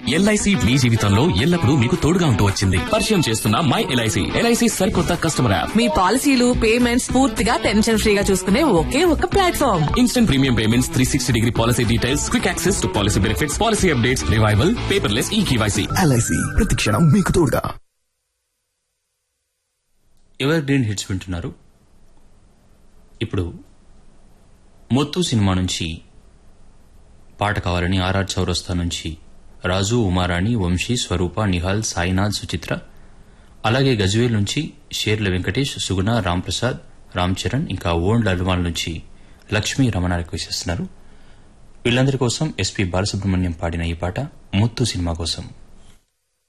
LIC మీ జీవితంలో ఎల్లప్పుడూ మీకు తోడుగా ఉంటూ వచ్చింది పరిచయం చేస్తున్న మై ఎల్ఐసి ఎల్ఐసి సరికొత్త కస్టమర్ యాప్ మీ పాలసీలు పేమెంట్స్ పూర్తిగా టెన్షన్ ఫ్రీగా చూసుకునే ఒకే ఒక platform instant premium payments three sixty degree policy details quick access to policy benefits policy updates revival paperless e KYC LIC ప్రతిక్షణం మీకు తోడుగా ఎవర్ గ్రీన్ హిట్స్ వింటున్నారు ఇప్పుడు మొత్తు సినిమా నుంచి పాట కావాలని ఆర్ఆర్ చౌరస్తా నుంచి రాజు ఉమారాణి వంశీ స్వరూప నిహాల్ సాయినాథ్ సుచిత్ర అలాగే గజ్వేల్ నుంచి షేర్ల వెంకటేష్ సుగుణ రాంప్రసాద్ రామ్ చరణ్ ఇంకా ఓల్డ్ అల్వాల్ నుంచి లక్ష్మీ రమణ రిక్వెస్ట్ చేస్తున్నారు వీళ్ళందరి కోసం ఎస్పీ బాలసుబ్రహ్మణ్యం పాడిన ఈ పాట ముత్తు సినిమా కోసం